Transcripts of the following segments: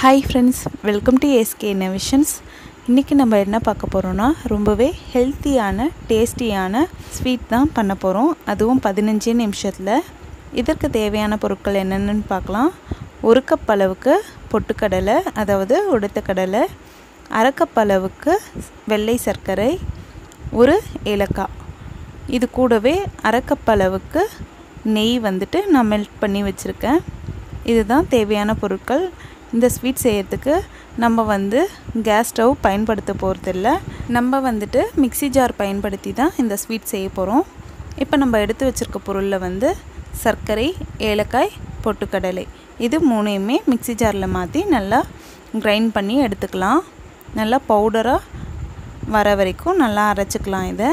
hi friends welcome to SK innovations இன்றைக்கி நம்ம என்ன பார்க்க போகிறோன்னா ரொம்பவே ஹெல்த்தியான டேஸ்டியான ஸ்வீட் தான் பண்ண போகிறோம் அதுவும் பதினஞ்சே நிமிஷத்தில் இதற்கு தேவையான பொருட்கள் என்னென்னு பார்க்கலாம் ஒரு கப் அளவுக்கு பொட்டுக்கடலை அதாவது உடைத்த கடலை அரை கப் அளவுக்கு வெள்ளை சர்க்கரை ஒரு ஏலக்காய் இது கூடவே அரை கப் அளவுக்கு நெய் வந்துட்டு நான் மெல்ட் பண்ணி வச்சுருக்கேன் இதுதான் தேவையான பொருட்கள் இந்த ஸ்வீட் செய்கிறதுக்கு நம்ம வந்து கேஸ் ஸ்டவ் பயன்படுத்த போகிறதில்ல நம்ம வந்துட்டு மிக்சி ஜார் பயன்படுத்தி தான் இந்த ஸ்வீட் செய்ய போகிறோம் இப்போ நம்ம எடுத்து வச்சுருக்க பொருளில் வந்து சர்க்கரை ஏலக்காய் பொட்டுக்கடலை இது மூணையுமே மிக்சி ஜாரில் மாற்றி நல்லா கிரைண்ட் பண்ணி எடுத்துக்கலாம் நல்லா பவுடராக வர வரைக்கும் நல்லா அரைச்சிக்கலாம் இதை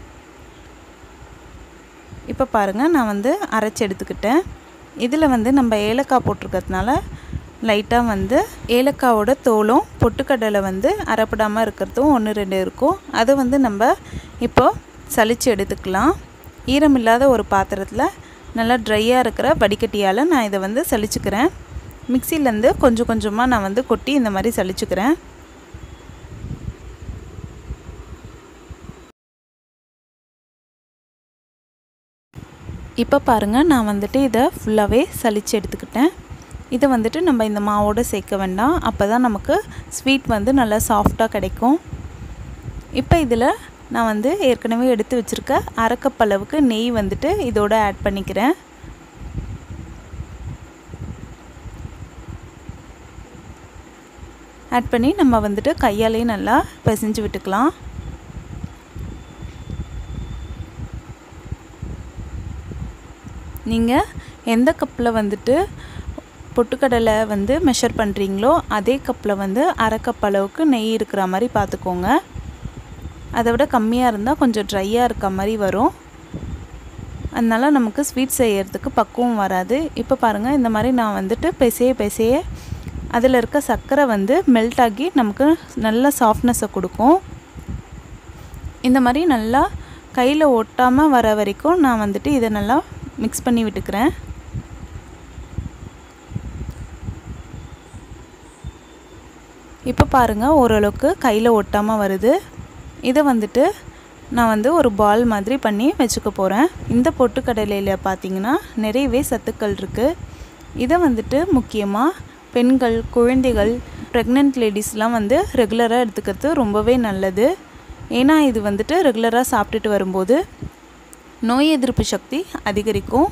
இப்போ பாருங்கள் நான் வந்து அரைச்சி எடுத்துக்கிட்டேன் இதில் வந்து நம்ம ஏலக்காய் போட்டிருக்கிறதுனால லைட்டாக வந்து ஏலக்காவோட தோலும் பொட்டுக்கடலை வந்து அரைப்படாமல் இருக்கிறதும் ஒன்று ரெண்டு இருக்கும் அதை வந்து நம்ம இப்போ சளிச்சு எடுத்துக்கலாம் ஈரமில்லாத ஒரு பாத்திரத்தில் நல்லா ட்ரையாக இருக்கிற வடிகட்டியால் நான் இதை வந்து சளிச்சுக்கிறேன் மிக்சிலேருந்து கொஞ்சம் கொஞ்சமாக நான் வந்து கொட்டி இந்த மாதிரி சளிச்சுக்கிறேன் இப்போ பாருங்கள் நான் வந்துட்டு இதை ஃபுல்லாகவே சளிச்சு எடுத்துக்கிட்டேன் இதை வந்துட்டு நம்ம இந்த மாவோடு சேர்க்க வேண்டாம் அப்போ தான் நமக்கு ஸ்வீட் வந்து நல்லா சாஃப்டாக கிடைக்கும் இப்போ இதில் நான் வந்து ஏற்கனவே எடுத்து வச்சுருக்க அரைக்கப் அளவுக்கு நெய் வந்துட்டு இதோட ஆட் பண்ணிக்கிறேன் ஆட் பண்ணி நம்ம வந்துட்டு கையாலேயே நல்லா பிசைஞ்சு விட்டுக்கலாம் நீங்கள் எந்த கப்பில் வந்துட்டு பொட்டுக்கடலை வந்து மெஷர் பண்ணுறீங்களோ அதே கப்பில் வந்து அரை கப் அளவுக்கு நெய் இருக்கிற மாதிரி பார்த்துக்கோங்க அதை விட கம்மியாக இருந்தால் கொஞ்சம் ட்ரையாக இருக்க மாதிரி வரும் அதனால் நமக்கு ஸ்வீட் செய்கிறதுக்கு பக்குவம் வராது இப்போ பாருங்கள் இந்த மாதிரி நான் வந்துட்டு பெசைய பெசைய அதில் இருக்க சர்க்கரை வந்து மெல்ட் ஆகி நமக்கு நல்ல சாஃப்ட்னஸை கொடுக்கும் இந்த மாதிரி நல்லா கையில் ஒட்டாமல் வர வரைக்கும் நான் வந்துட்டு இதை நல்லா மிக்ஸ் பண்ணி விட்டுக்கிறேன் இப்போ பாருங்கள் ஓரளவுக்கு கையில் ஒட்டாமல் வருது இதை வந்துட்டு நான் வந்து ஒரு பால் மாதிரி பண்ணி வச்சுக்க போகிறேன் இந்த பொட்டுக்கடலையில் பார்த்தீங்கன்னா நிறையவே சத்துக்கள் இருக்குது இதை வந்துட்டு முக்கியமாக பெண்கள் குழந்தைகள் ப்ரெக்னென்ட் லேடிஸ்லாம் வந்து ரெகுலராக எடுத்துக்கிறது ரொம்பவே நல்லது ஏன்னா இது வந்துட்டு ரெகுலராக சாப்பிட்டுட்டு வரும்போது நோய் எதிர்ப்பு சக்தி அதிகரிக்கும்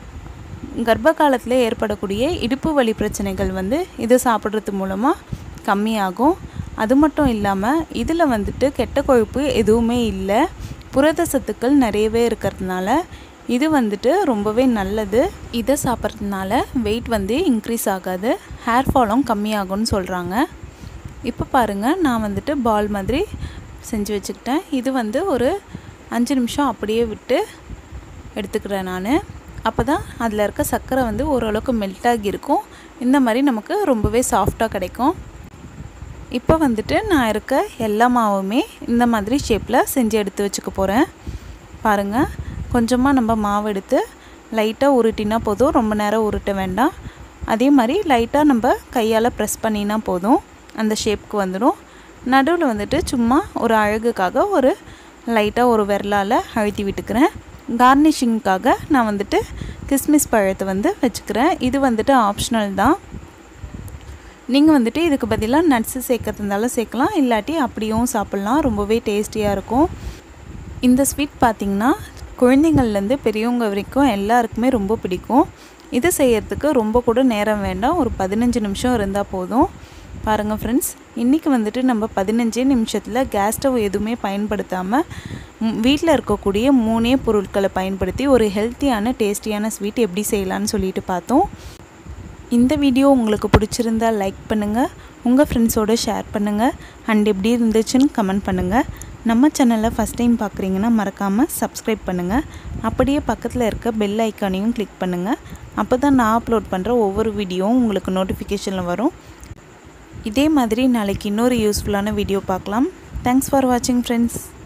கர்ப்ப காலத்தில் ஏற்படக்கூடிய இடுப்பு வலி பிரச்சனைகள் வந்து இதை சாப்பிட்றது மூலமாக கம்மியாகும் அது மட்டும் இல்லாமல் இதில் வந்துட்டு கெட்ட கொழுப்பு எதுவுமே இல்லை புரத சத்துக்கள் நிறையவே இருக்கிறதுனால இது வந்துட்டு ரொம்பவே நல்லது இதை சாப்பிட்றதுனால வெயிட் வந்து இன்க்ரீஸ் ஆகாது ஹேர் ஃபாலும் கம்மியாகும்னு சொல்கிறாங்க இப்போ பாருங்கள் நான் வந்துட்டு பால் மாதிரி செஞ்சு வச்சுக்கிட்டேன் இது வந்து ஒரு அஞ்சு நிமிஷம் அப்படியே விட்டு எடுத்துக்கிறேன் நான் அப்போ தான் அதில் இருக்க சர்க்கரை வந்து ஓரளவுக்கு மெல்ட் ஆகியிருக்கும் இந்த மாதிரி நமக்கு ரொம்பவே சாஃப்டாக கிடைக்கும் இப்போ வந்துட்டு நான் இருக்க எல்லா மாவுமே இந்த மாதிரி ஷேப்பில் செஞ்சு எடுத்து வச்சுக்க போகிறேன் பாருங்கள் கொஞ்சமாக நம்ம மாவு எடுத்து லைட்டாக உருட்டினா போதும் ரொம்ப நேரம் உருட்ட வேண்டாம் அதே மாதிரி லைட்டாக நம்ம கையால் ப்ரெஸ் பண்ணினா போதும் அந்த ஷேப்க்கு வந்துடும் நடுவில் வந்துட்டு சும்மா ஒரு அழகுக்காக ஒரு லைட்டாக ஒரு விரலால் அழுத்தி விட்டுக்கிறேன் கார்னிஷிங்க்காக நான் வந்துட்டு கிஸ்மிஸ் பழத்தை வந்து வச்சுக்கிறேன் இது வந்துட்டு ஆப்ஷனல் தான் நீங்கள் வந்துட்டு இதுக்கு பதிலாக நட்ஸு சேர்க்கறதுனாலும் சேர்க்கலாம் இல்லாட்டி அப்படியும் சாப்பிட்லாம் ரொம்பவே டேஸ்டியாக இருக்கும் இந்த ஸ்வீட் பார்த்திங்கன்னா குழந்தைங்கள்லேருந்து பெரியவங்க வரைக்கும் எல்லாருக்குமே ரொம்ப பிடிக்கும் இது செய்யறதுக்கு ரொம்ப கூட நேரம் வேண்டாம் ஒரு பதினஞ்சு நிமிஷம் இருந்தால் போதும் பாருங்கள் ஃப்ரெண்ட்ஸ் இன்றைக்கி வந்துட்டு நம்ம பதினஞ்சே நிமிஷத்தில் கேஸ் ஸ்டவ் எதுவுமே பயன்படுத்தாமல் வீட்டில் இருக்கக்கூடிய மூணே பொருட்களை பயன்படுத்தி ஒரு ஹெல்த்தியான டேஸ்டியான ஸ்வீட் எப்படி செய்யலான்னு சொல்லிட்டு பார்த்தோம் இந்த வீடியோ உங்களுக்கு பிடிச்சிருந்தால் லைக் பண்ணுங்கள் உங்கள் ஃப்ரெண்ட்ஸோடு ஷேர் பண்ணுங்கள் அண்ட் எப்படி இருந்துச்சுன்னு கமெண்ட் பண்ணுங்கள் நம்ம சேனலை ஃபஸ்ட் டைம் பார்க்குறீங்கன்னா மறக்காமல் சப்ஸ்கிரைப் பண்ணுங்கள் அப்படியே பக்கத்தில் இருக்க பெல் ஐக்கானையும் கிளிக் பண்ணுங்கள் அப்போ தான் நான் அப்லோட் பண்ணுற ஒவ்வொரு வீடியோவும் உங்களுக்கு நோட்டிஃபிகேஷனில் வரும் இதே மாதிரி நாளைக்கு இன்னொரு யூஸ்ஃபுல்லான வீடியோ பார்க்கலாம் தேங்க்ஸ் ஃபார் வாட்சிங் ஃப்ரெண்ட்ஸ்